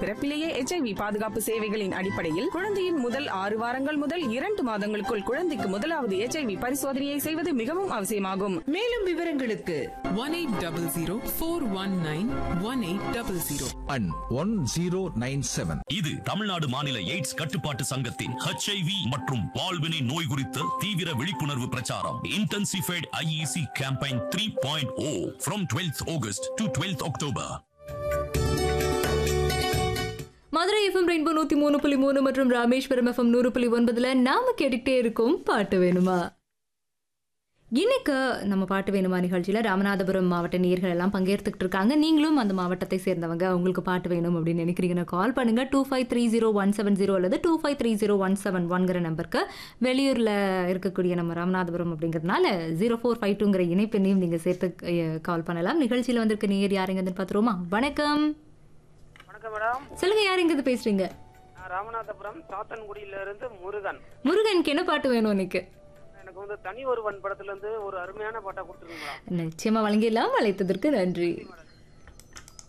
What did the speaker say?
பிறப்பிலேயே எச்ஐவி பாதுகாப்பு சேவைகளின் அடிப்படையில் குழந்தையின் முதல் ஆறு வாரங்கள் முதல் இரண்டு மாதங்களுக்குள் குழந்தைக்கு முதலாவது எச்ஐவி பரிசோதனையை செய்வது மிகவும் அவசியமாகும் மேலும் விவரங்களுக்கு one 1800 and 1097. இது தமிழ்நாடு மாநில எய்ட்ஸ் கட்டுப்பாட்டு சங்கத்தின் ஹெச்ஐவி மற்றும் பால்வினை நோய் குறித்த தீவிர விழிப்புணர்வு பிரச்சாரம் intensified IEC campaign three point O from twelfth August to twelfth October Madurai FM rainbow நூத்தி மூணு புள்ளி மூணு மற்றும் ராமேஸ்வரம் எஃப்எம் நூறு புள்ளி ஒன்பதுல நாம கேட்டுக்கிட்டே இருக்கோம் பாட்டு வேணுமா இன்னைக்கு நம்ம பாட்டு வேணுமா நிகழ்ச்சியில் ராமநாதபுரம் மாவட்ட நேர்கள் எல்லாம் பங்கேற்றுக்கிட்டு இருக்காங்க நீங்களும் அந்த மாவட்டத்தை சேர்ந்தவங்க உங்களுக்கு பாட்டு வேணும் அப்படின்னு நினைக்கிறீங்கன்னா கால் பண்ணுங்க two five three zero one seven zero அல்லது two five three zero one seven ஒன்கிற நம்பருக்கு வெளியூரில் இருக்கக்கூடிய நம்ம ராமநாதபுரம் அப்படிங்கிறதுனால ஜீரோ ஃபோர் ஃபைவ் டூங்கிற இணைப்பெண்ணையும் நீங்கள் சேர்த்து கால் பண்ணலாம் நிகழ்ச்சியில் வந்திருக்க நேர் யாருங்கன்னு பார்த்துருவோமா வணக்கம் வணக்கம் மேடம் சொல்லுங்க யார் எங்கிருந்து பேசுறீங்க நான் ராமநாதபுரம் சாத்தன்குடியில இருந்து முருகன் முருகனுக்கு என்ன பாட்டு வேணும் இன்னைக்கு எனக்கு வந்து தனி ஒருவன் படத்துல இருந்து ஒரு அருமையான பாட்டா கொடுத்துருங்க மேடம் நிச்சயமா வழங்கிடலாம் அழைத்ததற்கு நன்றி மேடம்